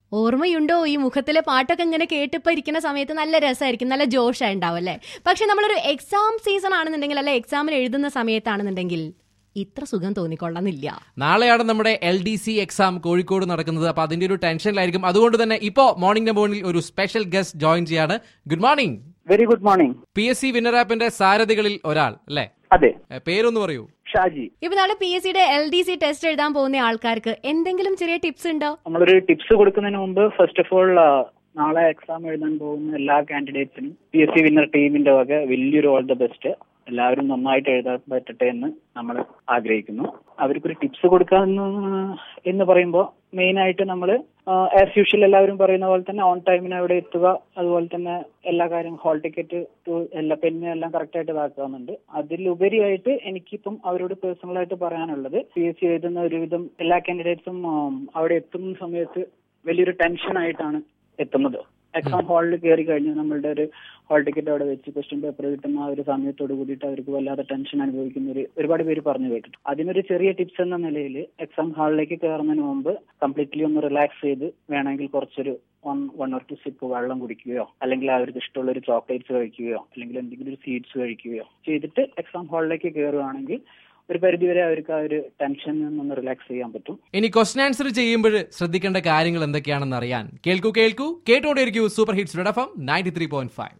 ഓർമ്മയുണ്ടോ ഈ മുഖത്തിലെ പാട്ടൊക്കെ ഇങ്ങനെ കേട്ടിപ്പോ ഇരിക്കുന്ന സമയത്ത് നല്ല രസമായിരിക്കും നല്ല ജോഷായി ഉണ്ടാവും അല്ലേ പക്ഷെ നമ്മളൊരു എക്സാം സീസൺ ആണെന്നുണ്ടെങ്കിൽ അല്ലെ എക്സാമിന് എഴുതുന്ന സമയത്താണെന്നുണ്ടെങ്കിൽ ഇത്ര സുഖം തോന്നിക്കൊള്ളുന്നില്ല നാളെയാണ് നമ്മുടെ L D C exam Kozhikode നടക്കുന്നത് അപ്പൊ അതിന്റെ ഒരു ടെൻഷനിലായിരിക്കും അതുകൊണ്ട് തന്നെ ഇപ്പോ മോർണിംഗ് നമ്പോണിൽ ഒരു സ്പെഷ്യൽ ഗസ്റ്റ് ജോയിൻ ചെയ്യാണ് good morning very good morning P S C winner ആപ്പിന്റെ സാരഥികളിൽ ഒരാൾ അല്ലേ അതെ ഏ, പേരൊന്ന് പറയൂ ഷാജി ഇപ്പൊ നാളെ പി എസ് സിയുടെ എൽ ഡി സി ടെസ്റ്റ് എഴുതാൻ പോകുന്ന ആൾക്കാർക്ക് എന്തെങ്കിലും ചെറിയ ടിപ്സ് ഉണ്ടോ നമ്മളൊരു ടിപ്സ് കൊടുക്കുന്നതിന് മുമ്പ് ഫസ്റ്റ് ഓഫ് ഓൾ നാളെ എക്സാം എഴുതാൻ പോകുന്ന എല്ലാ കാൻഡിഡേറ്റ്സിനും പി എസ് സി വിന്നർ ടീമിന്റെ വക വലിയൊരു ഓൾ ദ ബെസ്റ്റ് എല്ലാവരും നന്നായിട്ട് എഴുതാൻ പറ്റട്ടെ എന്ന് നമ്മൾ ആഗ്രഹിക്കുന്നു അവർക്കൊരു ടിപ്സ് കൊടുക്കാന്ന് എന്ന് പറയുമ്പോൾ മെയിൻ ആയിട്ട് നമ്മൾ ആസ് യൂഷ്വൽ എല്ലാവരും പറയുന്ന പോലെ തന്നെ ഓൺ ടൈമിന് അവിടെ എത്തുക അതുപോലെ തന്നെ എല്ലാ കാര്യം ഹോൾ ടിക്കറ്റ് എല്ലാ പെന്ന് എല്ലാം കറക്റ്റ് ആയിട്ട് ഇതാക്കാറുണ്ട് അതിലുപരിയായിട്ട് എനിക്കിപ്പം അവരോട് പേഴ്സണൽ ആയിട്ട് പറയാനുള്ളത് പി എസ് സി എഴുതുന്ന ഒരുവിധം എല്ലാ കാൻഡിഡേറ്റ്സും അവിടെ എത്തുന്ന സമയത്ത് വലിയൊരു ടെൻഷൻ ആയിട്ടാണ് എത്തുന്നത് എക്സാം ഹാളിൽ കയറി കഴിഞ്ഞ് നമ്മളുടെ ഒരു ഹാൾ ടിക്കറ്റ് അവിടെ വെച്ച് ക്വസ്റ്റ്യൻ പേപ്പർ കിട്ടുന്ന ആ ഒരു സമയത്തോട് കൂടിയിട്ട് അവർക്ക് വല്ലാതെ ടെൻഷൻ അനുഭവിക്കുന്ന ഒരു ഒരുപാട് പേര് പറഞ്ഞു കേട്ടിട്ട് അതിനൊരു ചെറിയ ടിപ്സ് എന്ന നിലയിൽ എക്സാം ഹാളിലേക്ക് കയറുന്നതിന് മുമ്പ് കംപ്ലീറ്റ്ലി ഒന്ന് റിലാക്സ് ചെയ്ത് വേണമെങ്കിൽ കുറച്ചൊരു one one or two sip വെള്ളം കുടിക്കുകയോ അല്ലെങ്കിൽ അവർക്ക് ഇഷ്ടമുള്ള ഒരു ചോക്ലേറ്റ്സ് കഴിക്കുകയോ അല്ലെങ്കിൽ എന്തെങ്കിലും ഒരു സ്വീറ്റ്സ് കഴിക്കുകയോ ചെയ്തിട്ട് എക്സാം ഹാളിലേക്ക് കയറുകയാണെങ്കിൽ ഒരു പരിധിവരെ അവർക്ക് ആ ഒരു ടെൻഷനിൽ നിന്നൊന്ന് റിലാക്സ് ചെയ്യാൻ പറ്റും ഇനി ക്വസ്റ്റൻ ആൻസർ ചെയ്യുമ്പോൾ ശ്രദ്ധിക്കേണ്ട കാര്യങ്ങൾ എന്തൊക്കെയാണെന്ന് അറിയാൻ കേൾക്കൂ കേൾക്കൂ കേട്ടോണ്ടിരിക്കൂ super hits red F M ninety three point five